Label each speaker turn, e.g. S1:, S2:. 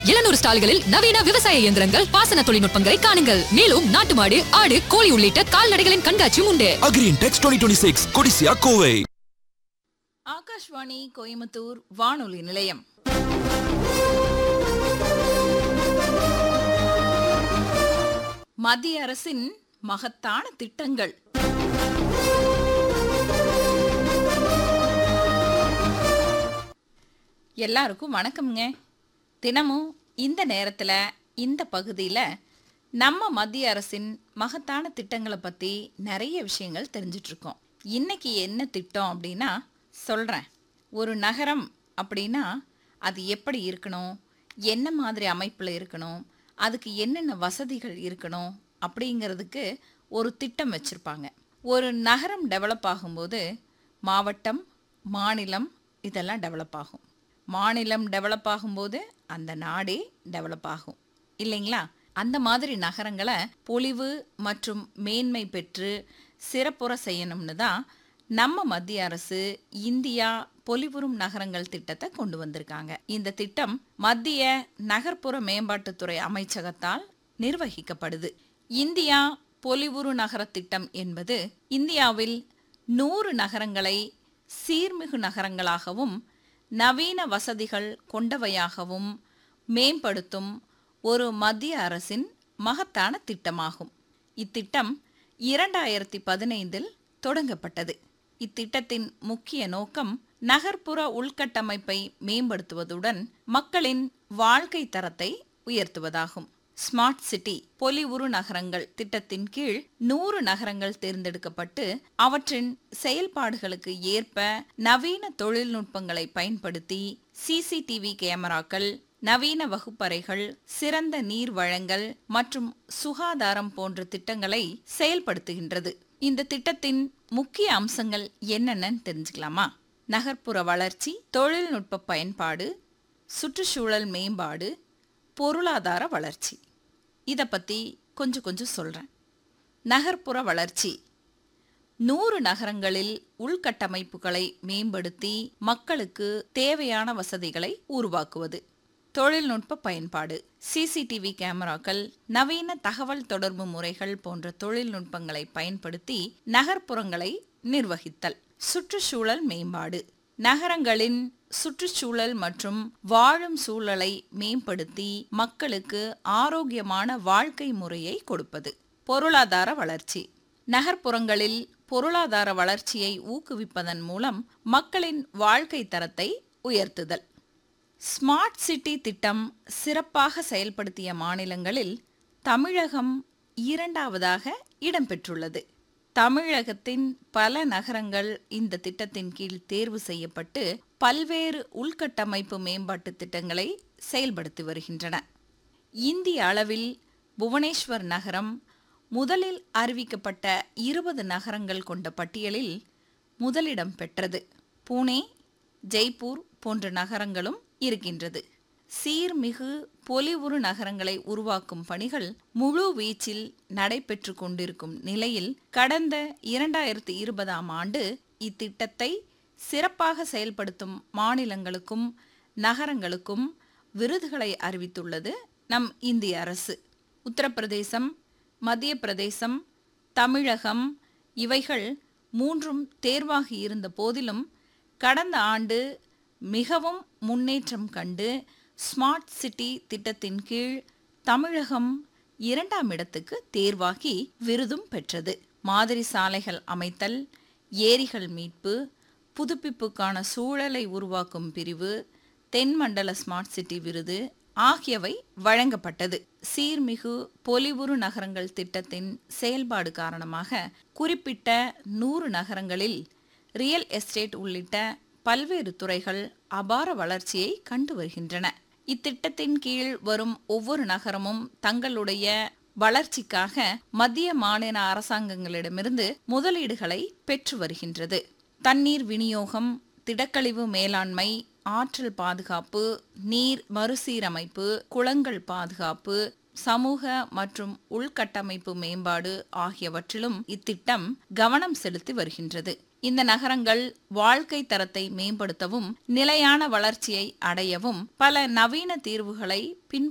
S1: எழுநூறு ஸ்டால்களில் நவீன விவசாய இயந்திரங்கள் பாசன தொழில்நுட்பங்களை காணுங்கள் மேலும் நாட்டு மாடு ஆடு கோழி உள்ளிட்ட கால்நடைகளின் கண்காட்சியும் உண்டு
S2: Agri Text 2026 கொடிசியா கோவை
S3: ஆகாஷ்வாணி கோயம்புத்தூர் வானொலி நிலையம் மத்திய அரசின் மகத்தான திட்டங்கள் எல்லாருக்கும் வணக்கம்ங்க தினமும் இந்த நேரத்தில் இந்த பகுதியில் நம்ம மத்திய அரசின் மகத்தான திட்டங்களை பற்றி நிறைய விஷயங்கள் தெரிஞ்சிட்டு இருக்கோம் இன்னைக்கு என்ன திட்டம் அப்படின்னா சொல்கிறேன் ஒரு நகரம் அப்படின்னா அது எப்படி இருக்கணும் என்ன மாதிரி அமைப்பில் இருக்கணும் அதுக்கு என்னென்ன வசதிகள் இருக்கணும் அப்படிங்கிறதுக்கு ஒரு திட்டம் வச்சுருப்பாங்க ஒரு நகரம் டெவலப் ஆகும்போது மாவட்டம் மாநிலம் இதெல்லாம் டெவலப் ஆகும் மாநிலம் டெவலப் ஆகும்போது அந்த நாடே டெவலப் ஆகும் இல்லைங்களா அந்த மாதிரி நகரங்களை பொலிவு மற்றும் மேன்மை பெற்று சிறப்புற செய்யணும்னு தான் நம்ம மத்திய அரசு இந்தியா பொலிவுறும் நகரங்கள் திட்டத்தை கொண்டு வந்திருக்காங்க இந்த திட்டம் மத்திய நகர்ப்புற மேம்பாட்டுத்துறை அமைச்சகத்தால் நிர்வகிக்கப்படுது இந்தியா பொலிவுறு நகர திட்டம் என்பது இந்தியாவில் நூறு நகரங்களை சீர்மிகு நகரங்களாகவும் நவீன வசதிகள் கொண்டவையாகவும் மேம்படுத்தும் ஒரு மத்திய அரசின் மகத்தான திட்டமாகும் இத்திட்டம் இரண்டாயிரத்தி பதினைந்தில் தொடங்கப்பட்டது இத்திட்டத்தின் முக்கிய நோக்கம் நகர்ப்புற உள்கட்டமைப்பை மேம்படுத்துவதுடன் மக்களின் வாழ்க்கை தரத்தை உயர்த்துவதாகும் ஸ்மார்ட் சிட்டி பொலிவுறு நகரங்கள் திட்டத்தின் கீழ் நூறு நகரங்கள் தேர்ந்தெடுக்கப்பட்டு அவற்றின் செயல்பாடுகளுக்கு ஏற்ப நவீன தொழில்நுட்பங்களை பயன்படுத்தி சிசிடிவி கேமராக்கள் நவீன வகுப்பறைகள் சிறந்த நீர் வழங்கல் மற்றும் சுகாதாரம் போன்ற திட்டங்களை செயல்படுத்துகின்றது இந்த திட்டத்தின் முக்கிய அம்சங்கள் என்னென்னு தெரிஞ்சுக்கலாமா நகர்ப்புற வளர்ச்சி தொழில்நுட்ப பயன்பாடு சுற்றுச்சூழல் மேம்பாடு பொருளாதார வளர்ச்சி இதை பற்றி கொஞ்சம் கொஞ்சம் சொல்கிறேன் நகர்ப்புற வளர்ச்சி நூறு நகரங்களில் உள்கட்டமைப்புகளை மேம்படுத்தி மக்களுக்கு தேவையான வசதிகளை உருவாக்குவது தொழில்நுட்ப பயன்பாடு சிசிடிவி கேமராக்கள் நவீன தகவல் தொடர்பு முறைகள் போன்ற தொழில்நுட்பங்களை பயன்படுத்தி நகர்ப்புறங்களை நிர்வகித்தல் சுற்றுச்சூழல் மேம்பாடு நகரங்களின் சுற்றுச்சூழல் மற்றும் வாழும் சூழலை மேம்படுத்தி மக்களுக்கு ஆரோக்கியமான வாழ்க்கை முறையை கொடுப்பது பொருளாதார வளர்ச்சி நகர்ப்புறங்களில் பொருளாதார வளர்ச்சியை ஊக்குவிப்பதன் மூலம் மக்களின் வாழ்க்கை தரத்தை உயர்த்துதல் ஸ்மார்ட் சிட்டி திட்டம் சிறப்பாக செயல்படுத்திய மாநிலங்களில் தமிழகம் இரண்டாவதாக இடம்பெற்றுள்ளது தமிழகத்தின் பல நகரங்கள் இந்த திட்டத்தின் கீழ் தேர்வு செய்யப்பட்டு பல்வேறு உள்கட்டமைப்பு மேம்பாட்டு திட்டங்களை செயல்படுத்தி வருகின்றன இந்திய அளவில் புவனேஸ்வர் நகரம் முதலில் அறிவிக்கப்பட்ட இருபது நகரங்கள் கொண்ட பட்டியலில் முதலிடம் பெற்றது பூனே ஜெய்ப்பூர் போன்ற நகரங்களும் இருக்கின்றது சீர்மிகு பொலிவுறு நகரங்களை உருவாக்கும் பணிகள் முழு வீச்சில் நடைபெற்று கொண்டிருக்கும் நிலையில் கடந்த இரண்டாயிரத்தி இருபதாம் ஆண்டு இத்திட்டத்தை சிறப்பாக செயல்படுத்தும் மாநிலங்களுக்கும் நகரங்களுக்கும் விருதுகளை அறிவித்துள்ளது நம் இந்திய அரசு உத்தரப்பிரதேசம் மத்திய பிரதேசம் தமிழகம் இவைகள் மூன்றும் தேர்வாகி இருந்த போதிலும் கடந்த ஆண்டு மிகவும் முன்னேற்றம் கண்டு ஸ்மார்ட் சிட்டி திட்டத்தின் கீழ் தமிழகம் இரண்டாம் இடத்துக்கு தேர்வாகி விருதும் பெற்றது மாதிரி சாலைகள் அமைத்தல் ஏரிகள் மீட்பு புதுப்பிப்புக்கான சூழலை உருவாக்கும் பிரிவு தென்மண்டல ஸ்மார்ட் சிட்டி விருது ஆகியவை வழங்கப்பட்டது சீர்மிகு பொலிவுறு நகரங்கள் திட்டத்தின் செயல்பாடு காரணமாக குறிப்பிட்ட நூறு நகரங்களில் ரியல் எஸ்டேட் உள்ளிட்ட பல்வேறு துறைகள் அபார வளர்ச்சியை கண்டு வருகின்றன இத்திட்டத்தின் கீழ் வரும் ஒவ்வொரு நகரமும் தங்களுடைய வளர்ச்சிக்காக மத்திய மாநில அரசாங்கங்களிடமிருந்து முதலீடுகளை பெற்று வருகின்றது தண்ணீர் விநியோகம் திடக்கழிவு மேலாண்மை ஆற்றல் பாதுகாப்பு நீர் மறுசீரமைப்பு குளங்கள் பாதுகாப்பு சமூக மற்றும் உள்கட்டமைப்பு மேம்பாடு ஆகியவற்றிலும் இத்திட்டம் கவனம் செலுத்தி வருகின்றது இந்த நகரங்கள் வாழ்க்கை தரத்தை மேம்படுத்தவும் நிலையான வளர்ச்சியை அடையவும் பல நவீன தீர்வுகளை பின்